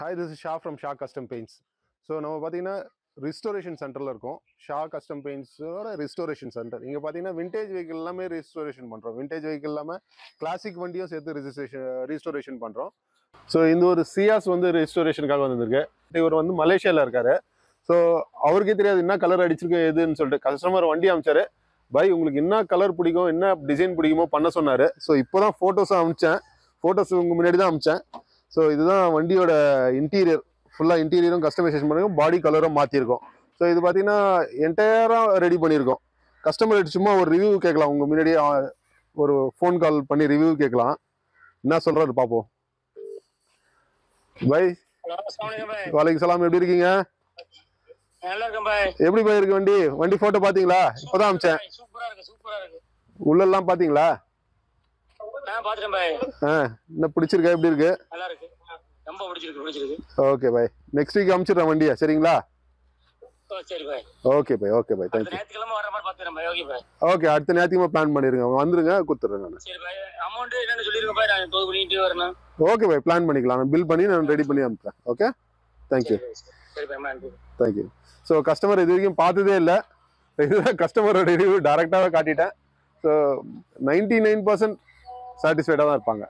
Hi this Shah from Shah custom paints so நம்ம பார்த்தீங்கன்னா restoration சென்டரில் இருக்கோம் ஷா கஸ்டம் பெயிண்ட்ஸோட ரிஸ்டோரேஷன் சென்டர் இங்கே பார்த்தீங்கன்னா விண்டேஜ் வெஹிக்கிள் எல்லாமே ரிஸ்டோரேஷன் பண்ணுறோம் விண்டேஜ் வெஹிக்கிள் இல்லாமல் கிளாசிக் வண்டியும் சேர்த்து ரிஜிஸ்ட்ரேஷன் ரீஸ்டோரேஷன் பண்ணுறோம் ஸோ இந்த ஒரு சியாஸ் வந்து ரெஸ்டோரேஷனுக்காக வந்திருக்கு இவர் வந்து மலேசியாவில் இருக்காரு ஸோ அவருக்கே தெரியாது என்ன கலர் அடிச்சிருக்கு எதுன்னு சொல்லிட்டு கஸ்டமர் வண்டி அமைச்சாரு பை உங்களுக்கு என்ன கலர் பிடிக்கும் என்ன டிசைன் பிடிக்குமோ பண்ண சொன்னார் ஸோ இப்போ தான் ஃபோட்டோஸும் அமிச்சேன் ஃபோட்டோஸ் உங்கள் முன்னாடி தான் அமிச்சேன் ஸோ இதுதான் வண்டியோட இன்டீரியர் ஃபுல்லாக இன்டீரியரும் கஸ்டமைசேஷன் பண்ணிருக்கோம் பாடி கலரும் மாற்றிருக்கோம் ஸோ இது பார்த்தீங்கன்னா என்டையராக ரெடி பண்ணியிருக்கோம் கஸ்டமர் சும்மா ஒரு ரிவ்யூ கேட்கலாம் உங்கள் முன்னாடியே ஆ, ஒரு ஃபோன் கால் பண்ணி ரிவ்யூ கேட்கலாம் என்ன சொல்கிறாரு பார்ப்போம் பை ஹலோ அஸ்ஸலாமு பாய் வலைக்கம் சலாம் எப்படி இருக்கீங்க நல்லா இருக்கேன் பாய் எப்படி போய் இருக்கு வண்டி வண்டி ஃபோட்டோ பார்த்தீங்களா இப்போதான் அமிச்சேன் சூப்பரா இருக்கு சூப்பரா இருக்கு உள்ளெல்லாம் பார்த்தீங்களா நான் பாத்துட்டேன் பாய் ஆ என்ன பிடிச்சிருக்கா எப்படி இருக்கு நல்லா இருக்கு ரொம்ப பிடிச்சிருக்கு பிடிச்சிருக்கு ஓகே பாய் நெக்ஸ்ட் வீக் அமிச்சிடுறேன் வண்டியை சரிங்களா ஓ சரி பாய் ஓகே பாய் ஓகே பாய் அடுத்த தேங்க்யூ ஞாயிற்றுக்கிழமை வர மாதிரி பாத்துறேன் பாய் ஓகே பாய் ஓகே அடுத்த ஞாயிற்றுமா பிளான் பண்ணிருங்க வந்துருங்க கொடுத்துட்றேன் நான் சரி பாய் அமௌண்ட் என்னன்னு சொல்லிருங்க பாய் நான் தொகை பண்ணிட்டு வரணும் ஓகே பாய் பிளான் பண்ணிக்கலாம் நான் பில் பண்ணி நான் ரெடி பண்ணி அனுப்புறேன் ஓகே தேங்க்யூ சரி பாய் நன்றி தேங்க்யூ ஸோ கஸ்டமர் இது வரைக்கும் பார்த்ததே இல்லை இதுதான் கஸ்டமரோட ரிவ்யூ டேரெக்டாகவே காட்டிட்டேன் ஸோ நைன்டி நைன் பர்சன்ட் சாட்டிஸ்ஃபைடாக தான் இருப்பாங்க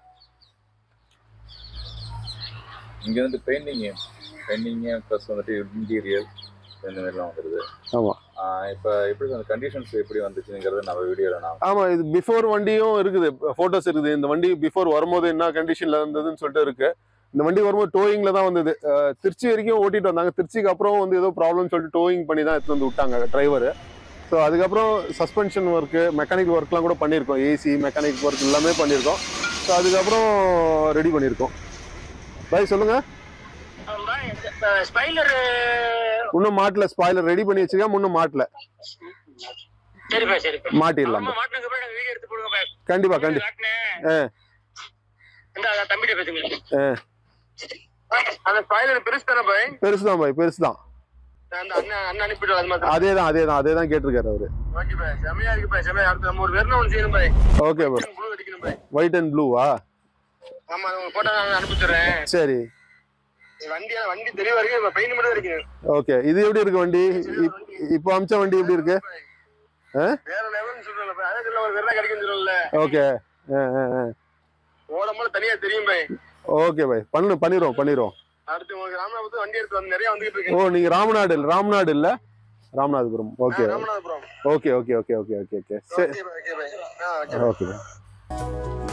இங்க வந்து பெயிண்டிங் பெயிண்டிங் ப்ளஸ் வந்துட்டு இன்டீரியர் இந்த மாதிரிலாம் வந்துருது ஆமா. ஆஹ் இப்ப எப்படி அந்த கண்டிஷன்ஸ் எப்படி வந்துச்சுங்கிறது நம்ம வீடியோல நான் ஆமாம் இது பிஃபோர் வண்டியும் இருக்குது ஃபோட்டோஸ் இருக்குது இந்த வண்டி பிஃபோர் வரும்போது என்ன கண்டிஷனில் இருந்ததுன்னு சொல்லிட்டு இருக்கு இந்த வண்டி வரும்போது டோயிங்கில் தான் வந்தது அஹ், திருச்சி வரைக்கும் ஓட்டிட்டு வந்தாங்க திருச்சிக்கு அப்புறம் வந்து ஏதோ ப்ராப்ளம் சொல்லிட்டு டோயிங் பண்ணி தான் எடுத்து வந்து விட்டாங்க டிரைவர் ஸோ அதுக்கப்புறம் சஸ்பென்ஷன் ஒர்க்கு மெக்கானிக் ஒர்க்லாம் கூட பண்ணியிருக்கோம் ஏசி மெக்கானிக் ஒர்க் எல்லாமே பண்ணியிருக்கோம் ஸோ அதுக்கப்புறம் ரெடி பண்ணியிருக்கோம் பாய் சொல்லுங்க பாய் ஸ்பைலர் இன்னும் மாட்டல ஸ்பாயிலர் ரெடி பண்ணி வச்சிருக்கேன் இன்னும் மாட்டல சரி பாய் சரி பாய் மாட்டிடலாம் ஆமா மாட்டினதுக்கு அப்புறம் எனக்கு வீடியோ எடுத்து போடுங்க பாய் கண்டிப்பா கண்டி ஆ. இந்த தம்பிட்ட பேசுங்க அந்த ஸ்பைலர் பெருசு தானே பாய் பெருசு தான் பாய் பெருசு தான் அந்த அண்ணன் அண்ணன் அனுப்பிட்டு அது மாதிரி அதே தான் அதே தான் அதே தான் கேட்டிருக்காரு அவரு ஓகே பாய் செமையா இருக்கு பாய் செமையா அடுத்து நம்ம ஒரு வெறும் ஒன்று செய்யணும் பாய் ஓகே ப்ரோ ப்ளூ அடிக்கணும் பாய் ஒயிட் அண்ட் ப்ளூவா ஆமா உங்க போட்டோ நான் அனுப்பிச்சுறேன் சரி வண்டி வண்டி தெளிவா இருக்கு பெயிண்ட் மட்டும் இருக்கு ஓகே இது எப்படி இருக்கு வண்டி இப்- இப்போ அமிச்ச வண்டி எப்படி இருக்கு ஆ? வேற லெவல்னு சொல்றேன் பாய் அதே சொல்ல ஒரு வெறும் கிடைக்கும் சொல்லல ஓகே ஓடம் போல தனியா தெரியும் பாய் ஓகே பாய் பண்ணு பண்ணிடுவோம் பண்ணிடுவோம் அடுத்து உங்களுக்கு ராமநாதபுரத்து வண்டி எடுத்து வந்து நிறைய வந்துகிட்டு இருக்கு ஓ நீங்க ராமநாடு இல்ல ராமநாடு இல்ல Ramanathapuram okay Ramanathapuram okay okay okay okay okay okay சரி ஓகே பாய் ஓகே பாய் ஆ ஓகே ஓகே